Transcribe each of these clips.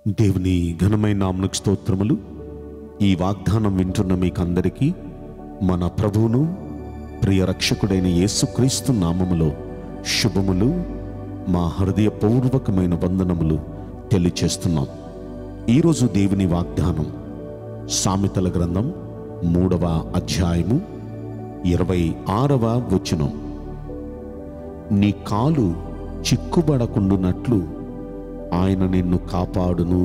దేవుని ఘనమైన నామకు స్తోత్రములు ఈ వాగ్దానం వింటున్న మీకందరికీ మన ప్రభువును ప్రియ రక్షకుడైన యేసుక్రీస్తు నామములో శుభములు మా హృదయపూర్వకమైన వందనములు తెలియచేస్తున్నాం ఈరోజు దేవుని వాగ్దానం సామెతల గ్రంథం మూడవ అధ్యాయము ఇరవై ఆరవ వచనం నీ కాలు చిక్కుబడకుండునట్లు ఆయన నిన్ను కాపాడును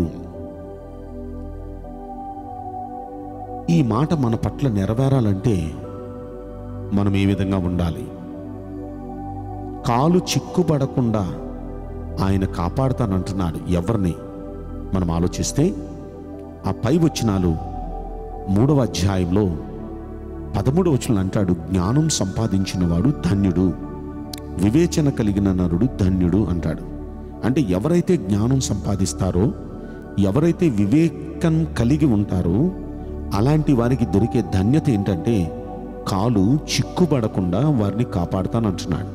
ఈ మాట మన పట్ల నెరవేరాలంటే మనం ఏ విధంగా ఉండాలి కాలు చిక్కుబడకుండా ఆయన కాపాడుతానంటున్నాడు ఎవరిని మనం ఆలోచిస్తే ఆ పై వచనాలు మూడవ అధ్యాయంలో పదమూడవ వచనం అంటాడు జ్ఞానం సంపాదించినవాడు ధన్యుడు వివేచన కలిగిన నరుడు ధన్యుడు అంటాడు అంటే ఎవరైతే జ్ఞానం సంపాదిస్తారో ఎవరైతే వివేకం కలిగి ఉంటారో అలాంటి వారికి దొరికే ధన్యత ఏంటంటే కాలు చిక్కుబడకుండా వారిని కాపాడుతానంటున్నాడు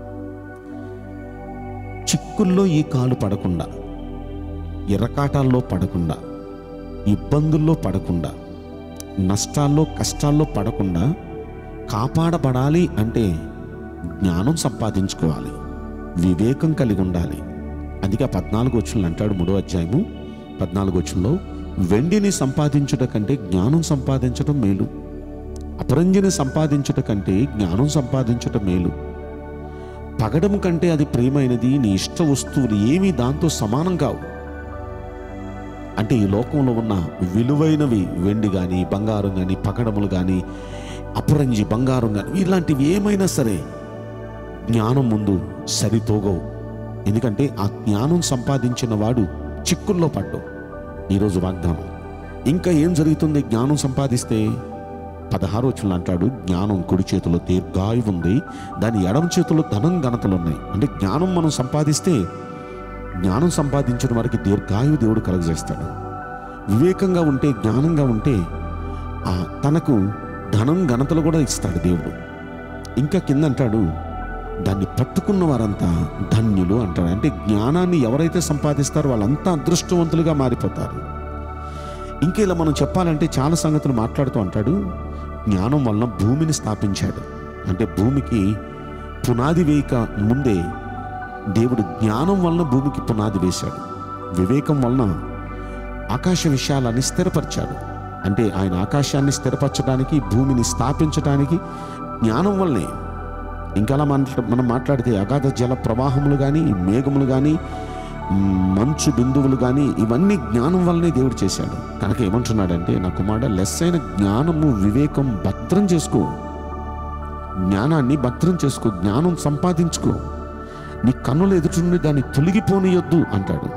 చిక్కుల్లో ఈ కాలు పడకుండా ఎర్రకాటాల్లో పడకుండా ఇబ్బందుల్లో పడకుండా నష్టాల్లో కష్టాల్లో పడకుండా కాపాడబడాలి అంటే జ్ఞానం సంపాదించుకోవాలి వివేకం కలిగి ఉండాలి అందుకే ఆ పద్నాలుగు వచ్చులు అంటాడు మూడో అధ్యాయము పద్నాలుగు వచ్చుల్లో వెండిని సంపాదించుట కంటే జ్ఞానం సంపాదించడం మేలు అపరంజిని సంపాదించుట కంటే జ్ఞానం సంపాదించుట మేలు పగడం కంటే అది ప్రియమైనది నీ ఇష్ట వస్తువులు ఏమీ దాంతో సమానం కావు అంటే ఈ లోకంలో ఉన్న విలువైనవి వెండి కానీ బంగారం కానీ పగడములు కానీ అపరంజి బంగారం కానీ ఇలాంటివి ఏమైనా సరే జ్ఞానం ముందు సరితోగవు ఎందుకంటే ఆ జ్ఞానం సంపాదించిన వాడు చిక్కుల్లో పడ్డు ఈరోజు వాగ్దానం ఇంకా ఏం జరుగుతుంది జ్ఞానం సంపాదిస్తే పదహారు వచ్చిన అంటాడు జ్ఞానం కుడి చేతిలో దీర్ఘాయు ఉంది దాని ఎడమ చేతిలో ధనం ఘనతలు ఉన్నాయి అంటే జ్ఞానం మనం సంపాదిస్తే జ్ఞానం సంపాదించిన వారికి దీర్ఘాయు దేవుడు కలుగజేస్తాడు వివేకంగా ఉంటే జ్ఞానంగా ఉంటే ఆ తనకు ధనం ఘనతలు కూడా ఇస్తాడు దేవుడు ఇంకా కింద అంటాడు దాన్ని పట్టుకున్న వారంతా ధన్యులు అంటాడు అంటే జ్ఞానాన్ని ఎవరైతే సంపాదిస్తారో వాళ్ళంతా అదృష్టవంతులుగా మారిపోతారు ఇంకా ఇలా మనం చెప్పాలంటే చాలా సంగతులు మాట్లాడుతూ అంటాడు జ్ఞానం వలన భూమిని స్థాపించాడు అంటే భూమికి పునాది వేయక ముందే దేవుడు జ్ఞానం వలన భూమికి పునాది వేశాడు వివేకం వలన ఆకాశ విషయాలని స్థిరపరిచాడు అంటే ఆయన ఆకాశాన్ని స్థిరపరచడానికి భూమిని స్థాపించడానికి జ్ఞానం వల్లనే ఇంకా అలా మన మనం మాట్లాడితే అగాధ జల ప్రవాహములు కానీ మేఘములు కానీ మంచు బిందువులు కానీ ఇవన్నీ జ్ఞానం వల్లనే దేవుడు చేశాడు కనుక ఏమంటున్నాడంటే నా కుమారుడ లెస్ అయిన జ్ఞానము వివేకం భద్రం చేసుకో జ్ఞానాన్ని భద్రం చేసుకో జ్ఞానం సంపాదించుకో నీ కన్నులు ఎదుటి దాన్ని తొలగిపోనియొద్దు అంటాడు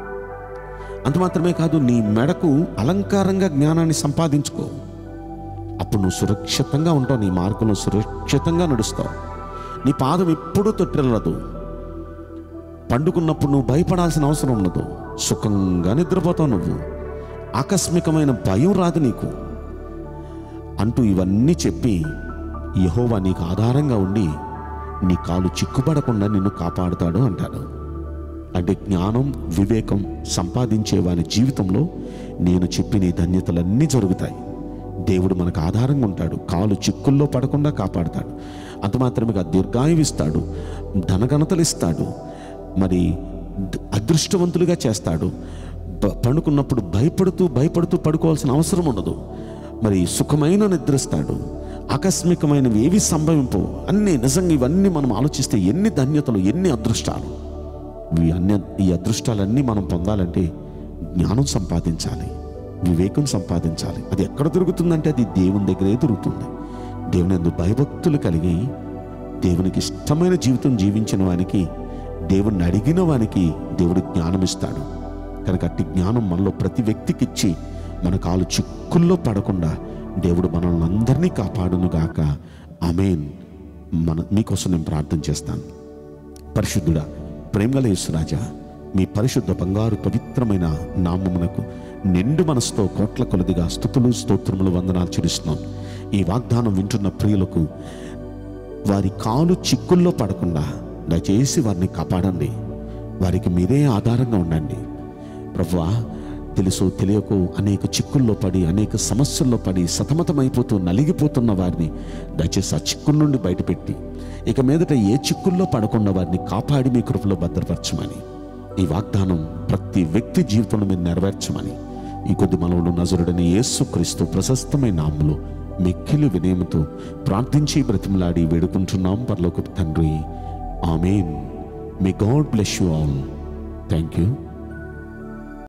అంత మాత్రమే కాదు నీ మెడకు అలంకారంగా జ్ఞానాన్ని సంపాదించుకో అప్పుడు నువ్వు సురక్షితంగా ఉంటావు నీ మార్గంలో సురక్షితంగా నడుస్తావు నీ పాదం ఎప్పుడూ తొట్టిల్లదు పండుకున్నప్పుడు నువ్వు భయపడాల్సిన అవసరం ఉండదు సుఖంగా నిద్రపోతావు నువ్వు ఆకస్మికమైన భయం రాదు నీకు అంటూ ఇవన్నీ చెప్పి యహోవా నీకు ఆధారంగా ఉండి నీ కాలు చిక్కుపడకుండా నిన్ను కాపాడుతాడు అంటాడు అంటే జ్ఞానం వివేకం సంపాదించే వారి జీవితంలో నేను చెప్పిన ఈ ధన్యతలన్నీ జరుగుతాయి దేవుడు మనకు ఆధారంగా ఉంటాడు కాలు చిక్కుల్లో పడకుండా కాపాడుతాడు అంత మాత్రమే కాదు దీర్ఘాయువు ఇస్తాడు ధనఘనతలు ఇస్తాడు మరి ద- అదృష్టవంతులుగా చేస్తాడు బ- పండుకున్నప్పుడు భయపడుతూ భయపడుతూ పడుకోవాల్సిన అవసరం ఉండదు మరి సుఖమైన నిద్రిస్తాడు ఆకస్మికమైనవి ఏవి సంభవింపవు అన్నీ నిజంగా ఇవన్నీ మనం ఆలోచిస్తే ఎన్ని ధన్యతలు ఎన్ని అదృష్టాలు ఇవి అన్ని ఈ అదృష్టాలన్నీ మనం పొందాలంటే జ్ఞానం సంపాదించాలి వివేకం సంపాదించాలి అది ఎక్కడ దొరుకుతుందంటే అది దేవుని దగ్గరే దొరుకుతుంది దేవుని ఎందు భయభక్తులు కలిగి దేవునికి ఇష్టమైన జీవితం జీవించిన వానికి దేవుణ్ణి అడిగిన వానికి దేవుడు జ్ఞానం ఇస్తాడు కనుక అట్టి జ్ఞానం మనలో ప్రతి వ్యక్తికి ఇచ్చి మన కాలు చిక్కుల్లో పడకుండా దేవుడు మనల్ని అందరినీ కాపాడునుగాక ఆమెన్ మన మీకోసం నేను ప్రార్థన చేస్తాను పరిశుద్ధుడా ప్రేమగల యేసురాజా మీ పరిశుద్ధ బంగారు పవిత్రమైన నామమునకు నిండు మనసుతో కోట్ల కొలదిగా స్థుతులు స్తోత్రములు వందనాలు చెల్లిస్తున్నాం ఈ వాగ్దానం వింటున్న ప్రియులకు వారి కాలు చిక్కుల్లో పడకుండా దయచేసి వారిని కాపాడండి వారికి మీరే ఆధారంగా ఉండండి ప్రభువా తెలుసు తెలియకు అనేక చిక్కుల్లో పడి అనేక సమస్యల్లో పడి సతమతమైపోతూ నలిగిపోతున్న వారిని దయచేసి ఆ చిక్కుల నుండి బయటపెట్టి ఇక మీదట ఏ చిక్కుల్లో పడకుండా వారిని కాపాడి మీ కృపలో భద్రపరచమని ఈ వాగ్దానం ప్రతి వ్యక్తి జీవితంలో మీరు నెరవేర్చమని ఈ కొద్ది మనవులు నజరుడని యేసు క్రీస్తు ప్రశస్తమైన నామములో మిక్కిలి వినయముతో ప్రార్థించి బ్రతిమలాడి వేడుకుంటున్నాం పరలోక తండ్రి amen may God bless you all thank you